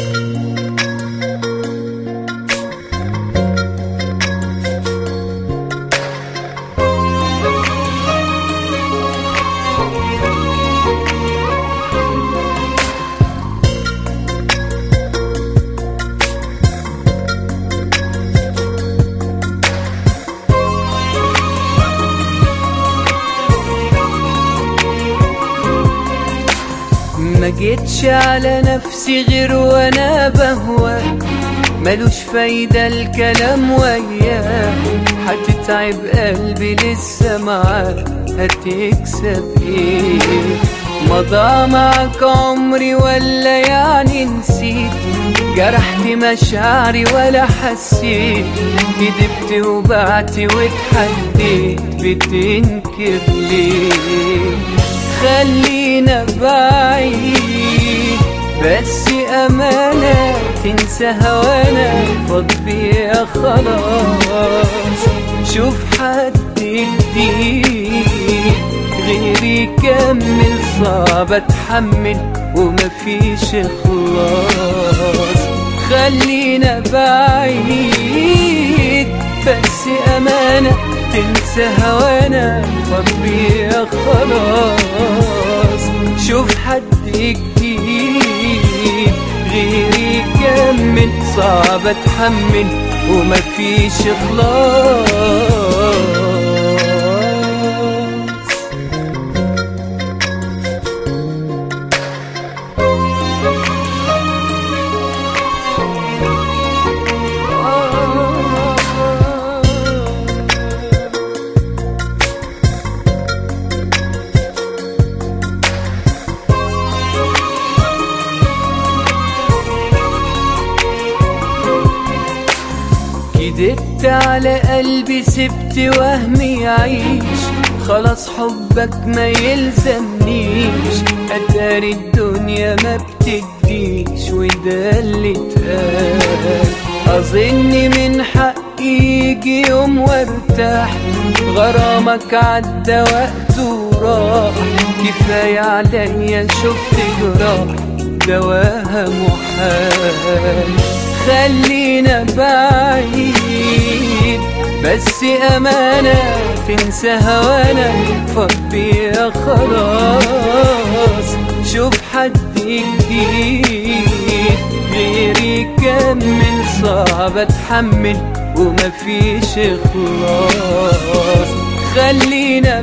ما جيتش على نفسي غير وانا بهواك ملوش فايدة الكلام وياك هتتعب قلبي لسه معاك هتكسب ايه مضى معك عمري ولا يعني نسيت جرحت مشاعري ولا حسيت كدبت وبعت واتحديت بتنكر ليه خلينا بعيد بس أمانة تنسى هوانا فاض بيا خلاص شوف حد جديد غيري كمل صعب اتحمل ومفيش خلاص خلينا بعيد بس أمانة تنسى هوانا فاض بيا خلاص شوف حد جديد غيري كمل صعب اتحمل ومفيش خلاص كدبت على قلبي سبت وهمي يعيش خلاص حبك ما يلزمنيش اتاري الدنيا ما بتديش وده اللي اتقال اظن من حقي يجي يوم وارتاح غرامك عدى وقته وراح كفاية عليا شفت جراح دواها محال خلينا بعيد بس أمانة تنسى هوانا فضي خلاص شوف حد جديد غيري كمل صعب اتحمل ومفيش خلاص خلينا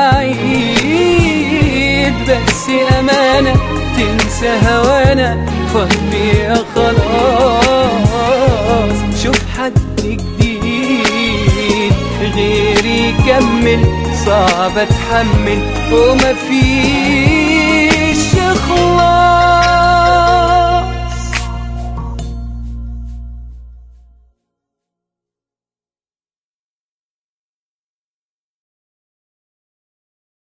بعيد بس أمانة تنسى هوانا فضي خلاص شوف حد جديد غيري كمل صعب اتحمل ومفيش